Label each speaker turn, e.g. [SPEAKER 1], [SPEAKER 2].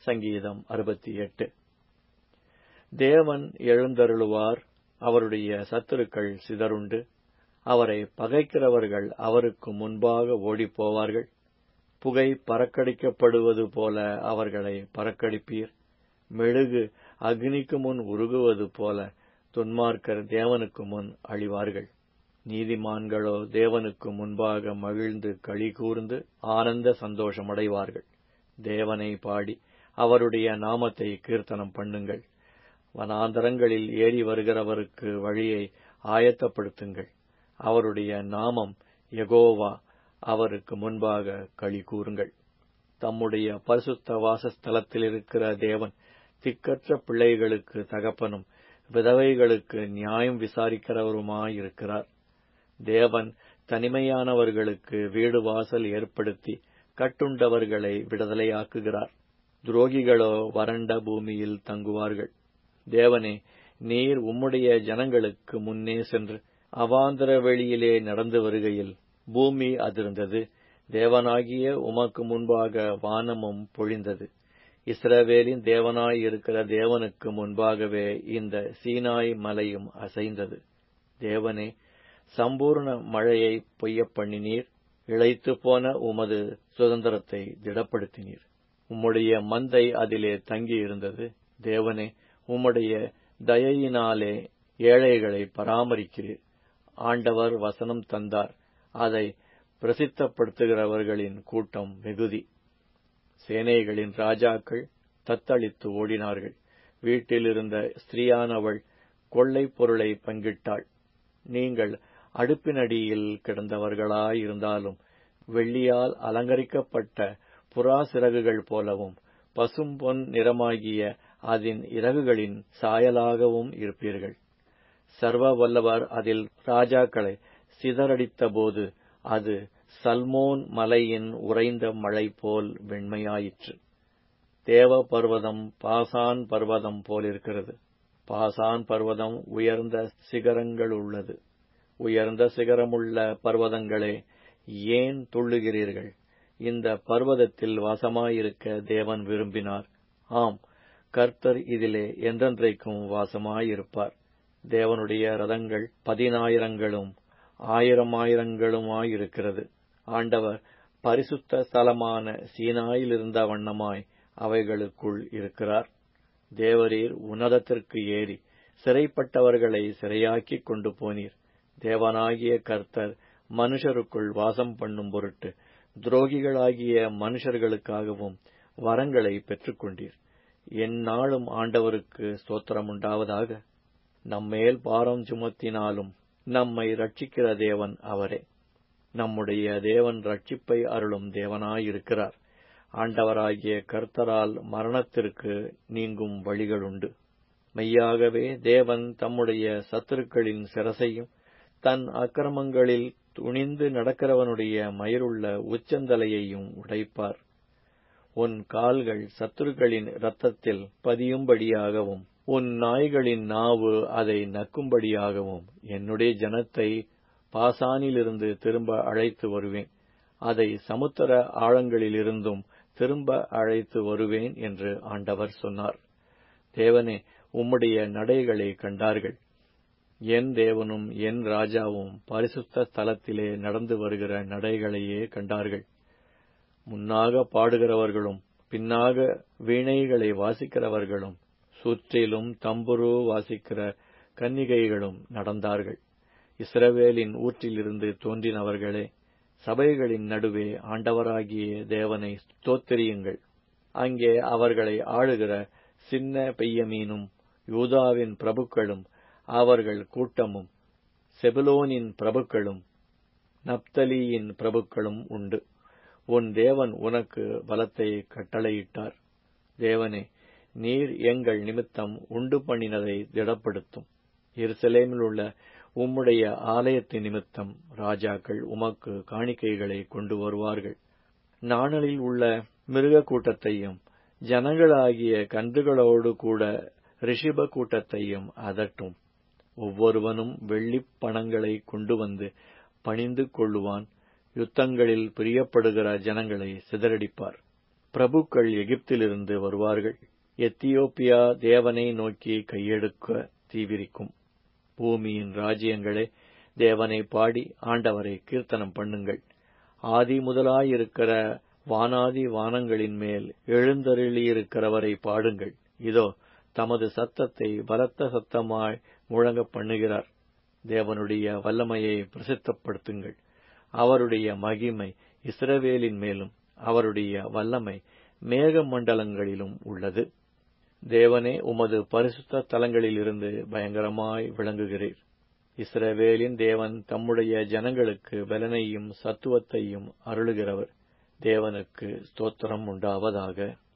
[SPEAKER 1] சங்கீதம் அறுபத்தி எட்டு தேவன் எழுந்தருளுவார் அவருடைய சத்துருக்கள் சிதறுண்டு அவரை பகைக்கிறவர்கள் அவருக்கு முன்பாக ஓடிப்போவார்கள் புகை பறக்கடிக்கப்படுவது போல அவர்களை பறக்கடிப்பீர் மெழுகு அக்னிக்கு முன் உருகுவது போல துன்மார்க்கர் தேவனுக்கு முன் அழிவார்கள் நீதிமான்களோ தேவனுக்கு முன்பாக மகிழ்ந்து களி கூர்ந்து ஆனந்த சந்தோஷமடைவார்கள் தேவனை பாடி அவருடைய நாமத்தை கீர்த்தனம் பண்ணுங்கள் வனாந்தரங்களில் ஏறி வருகிறவருக்கு வழியை ஆயத்தப்படுத்துங்கள் அவருடைய நாமம் யெகோவா அவருக்கு முன்பாக களி கூறுங்கள் தம்முடைய பரிசுத்த வாசஸ்தலத்தில் இருக்கிற தேவன் திக்கற்ற பிள்ளைகளுக்கு தகப்பனும் விதவைகளுக்கு நியாயம் விசாரிக்கிறவருமாயிருக்கிறார் தேவன் தனிமையானவர்களுக்கு வீடு வாசல் ஏற்படுத்தி கட்டுண்டவர்களை விடுதலையாக்குகிறார் துரோகிகளோ வறண்ட பூமியில் தங்குவார்கள் தேவனே நீர் உம்முடைய ஜனங்களுக்கு முன்னே சென்று அவாந்தர வெளியிலே நடந்து வருகையில் பூமி அதிர்ந்தது தேவனாகிய உமக்கு முன்பாக வானமும் பொழிந்தது இஸ்ரவேலின் தேவனாய் இருக்கிற தேவனுக்கு முன்பாகவே இந்த சீனாய் மலையும் அசைந்தது தேவனே சம்பூர்ண மழையை பொய்யப் பண்ணினீர் இழைத்து போன உமது சுதந்திரத்தை திடப்படுத்தினீர் உம்முடைய மந்தை அதிலே தங்கியிருந்தது தேவனே உம்முடைய தயையினாலே ஏழைகளை பராமரிக்கிறீர் ஆண்டவர் வசனம் தந்தார் அதை பிரசித்தப்படுத்துகிறவர்களின் கூட்டம் வெகுதி சேனைகளின் ராஜாக்கள் தத்தளித்து ஓடினார்கள் வீட்டில் இருந்த ஸ்திரீயானவள் கொள்ளை பொருளை பங்கிட்டாள் நீங்கள் அடுப்பினடியில் கிடந்தவர்களாயிருந்தாலும் வெள்ளியால் அலங்கரிக்கப்பட்ட புறா சிறகுகள் போலவும் பசும் பொன் நிறமாகிய அதன் இறகுகளின் சாயலாகவும் இருப்பீர்கள் சர்வ வல்லவர் அதில் ராஜாக்களை சிதறடித்தபோது அது சல்மோன் மலையின் உறைந்த மழை போல் வெண்மையாயிற்று தேவ பர்வதம் பாசான் பர்வதம் போலிருக்கிறது பாசான் பர்வதம் உயர்ந்த சிகரங்கள் உள்ளது உயர்ந்த சிகரமுள்ள பர்வதங்களே ஏன் துள்ளுகிறீர்கள் இந்த பர்வதத்தில் வாசமாயிருக்க தேவன் விரும்பினார் ஆம் கர்த்தர் இதிலே என்றென்றைக்கும் வாசமாயிருப்பார் தேவனுடைய ரதங்கள் பதினாயிரங்களும் ஆயிரம் ஆயிரங்களுமாயிருக்கிறது ஆண்டவர் பரிசுத்த ஸ்தலமான சீனாயிலிருந்த வண்ணமாய் அவைகளுக்குள் இருக்கிறார் தேவரீர் உன்னதத்திற்கு ஏறி சிறைப்பட்டவர்களை சிறையாக்கிக் கொண்டு போனீர் தேவனாகிய கர்த்தர் மனுஷருக்குள் வாசம் பண்ணும் பொருட்டு துரோகிகளாகிய மனுஷர்களுக்காகவும் வரங்களை பெற்றுக்கொண்டீர் எந்நாளும் ஆண்டவருக்கு ஸ்தோத்திரம் உண்டாவதாக நம்மேல் பாரம் சுமத்தினாலும் நம்மை ரட்சிக்கிற தேவன் அவரே நம்முடைய தேவன் ரட்சிப்பை அருளும் தேவனாயிருக்கிறார் ஆண்டவராகிய கர்த்தரால் மரணத்திற்கு நீங்கும் வழிகளுண்டு மெய்யாகவே தேவன் தம்முடைய சத்துருக்களின் சிரசையும் தன் அக்கிரமங்களில் துணிந்து நடக்கிறவனுடைய மயிருள்ள உச்சந்தலையையும் உடைப்பார் உன் கால்கள் சத்துருக்களின் இரத்தத்தில் பதியும்படியாகவும் உன் நாய்களின் நாவு அதை நக்கும்படியாகவும் என்னுடைய ஜனத்தை பாசானிலிருந்து திரும்ப அழைத்து வருவேன் அதை சமுத்திர ஆழங்களிலிருந்தும் திரும்ப அழைத்து வருவேன் என்று ஆண்டவர் சொன்னார் தேவனே உம்முடைய நடைகளை கண்டார்கள் என் தேவனும் என் ராஜாவும் பரிசுத்த ஸ்தலத்திலே நடந்து வருகிற நடைகளையே கண்டார்கள் முன்னாக பாடுகிறவர்களும் பின்னாக வீணைகளை வாசிக்கிறவர்களும் சுற்றிலும் தம்புரு வாசிக்கிற கன்னிகைகளும் நடந்தார்கள் இஸ்ரவேலின் ஊற்றிலிருந்து தோன்றினவர்களே சபைகளின் நடுவே ஆண்டவராகிய தேவனை ஸ்தோத்திரியுங்கள் அங்கே அவர்களை ஆளுகிற சின்ன பெய்யமீனும் யூதாவின் பிரபுக்களும் அவர்கள் கூட்டமும் செபுலோனின் பிரபுக்களும் நப்தலியின் பிரபுக்களும் உண்டு உன் தேவன் உனக்கு பலத்தை கட்டளையிட்டார் தேவனே நீர் எங்கள் நிமித்தம் உண்டு பண்ணினதை திடப்படுத்தும் எருசலேமில் உள்ள உம்முடைய ஆலயத்தின் நிமித்தம் ராஜாக்கள் உமக்கு காணிக்கைகளை கொண்டு வருவார்கள் நாணலில் உள்ள மிருக கூட்டத்தையும் ஜனங்களாகிய கன்றுகளோடு கூட ரிஷிப கூட்டத்தையும் அதட்டும் ஒவ்வொருவனும் வெள்ளிப் பணங்களை கொண்டு வந்து பணிந்து கொள்ளுவான் யுத்தங்களில் பிரியப்படுகிற ஜனங்களை சிதறடிப்பார் பிரபுக்கள் எகிப்திலிருந்து வருவார்கள் எத்தியோப்பியா தேவனை நோக்கி கையெடுக்க தீவிரிக்கும் பூமியின் ராஜ்யங்களே தேவனை பாடி ஆண்டவரை கீர்த்தனம் பண்ணுங்கள் ஆதி முதலாயிருக்கிற வானாதி வானங்களின் மேல் எழுந்தருளியிருக்கிறவரை பாடுங்கள் இதோ தமது சத்தத்தை பலத்த சத்தமாய் முழங்க பண்ணுகிறார் தேவனுடைய வல்லமையை பிரசித்தப்படுத்துங்கள் அவருடைய மகிமை இஸ்ரவேலின் மேலும் அவருடைய வல்லமை மேக மண்டலங்களிலும் உள்ளது தேவனே உமது பரிசுத்த தலங்களிலிருந்து பயங்கரமாய் விளங்குகிறீர் இஸ்ரவேலின் தேவன் தம்முடைய ஜனங்களுக்கு பலனையும் சத்துவத்தையும் அருளுகிறவர் தேவனுக்கு ஸ்தோத்திரம் உண்டாவதாக